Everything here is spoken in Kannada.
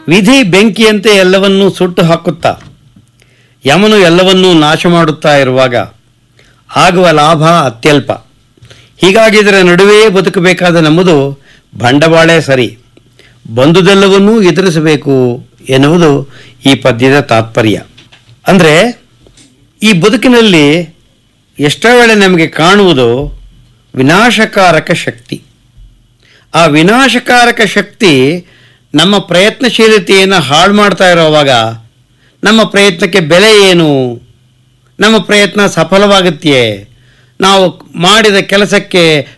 ವಿಧಿ ಬೆಂಕಿಯಂತೆ ಎಲ್ಲವನ್ನೂ ಸುಟ್ಟು ಹಾಕುತ್ತಾ ಯಮನು ಎಲ್ಲವನ್ನೂ ನಾಶ ಮಾಡುತ್ತಾ ಇರುವಾಗ ಆಗುವ ಲಾಭ ಅತ್ಯಲ್ಪ ಹೀಗಾಗಿ ಇದರ ನಡುವೆಯೇ ಬದುಕಬೇಕಾದ ನಮ್ಮದು ಬಂಡವಾಳೇ ಸರಿ ಬಂದುದೆಲ್ಲವನ್ನೂ ಎದುರಿಸಬೇಕು ಎನ್ನುವುದು ಈ ಪದ್ಯದ ತಾತ್ಪರ್ಯ ಅಂದರೆ ಈ ಬದುಕಿನಲ್ಲಿ ಎಷ್ಟೋ ವೇಳೆ ನಮಗೆ ಕಾಣುವುದು ವಿನಾಶಕಾರಕ ಶಕ್ತಿ ಆ ವಿನಾಶಕಾರಕ ಶಕ್ತಿ ನಮ್ಮ ಪ್ರಯತ್ನಶೀಲತೆಯನ್ನು ಹಾಳು ಮಾಡ್ತಾ ಇರೋವಾಗ ನಮ್ಮ ಪ್ರಯತ್ನಕ್ಕೆ ಬೆಲೆ ಏನು ನಮ್ಮ ಪ್ರಯತ್ನ ಸಫಲವಾಗುತ್ತೆಯೇ ನಾವು ಮಾಡಿದ ಕೆಲಸಕ್ಕೆ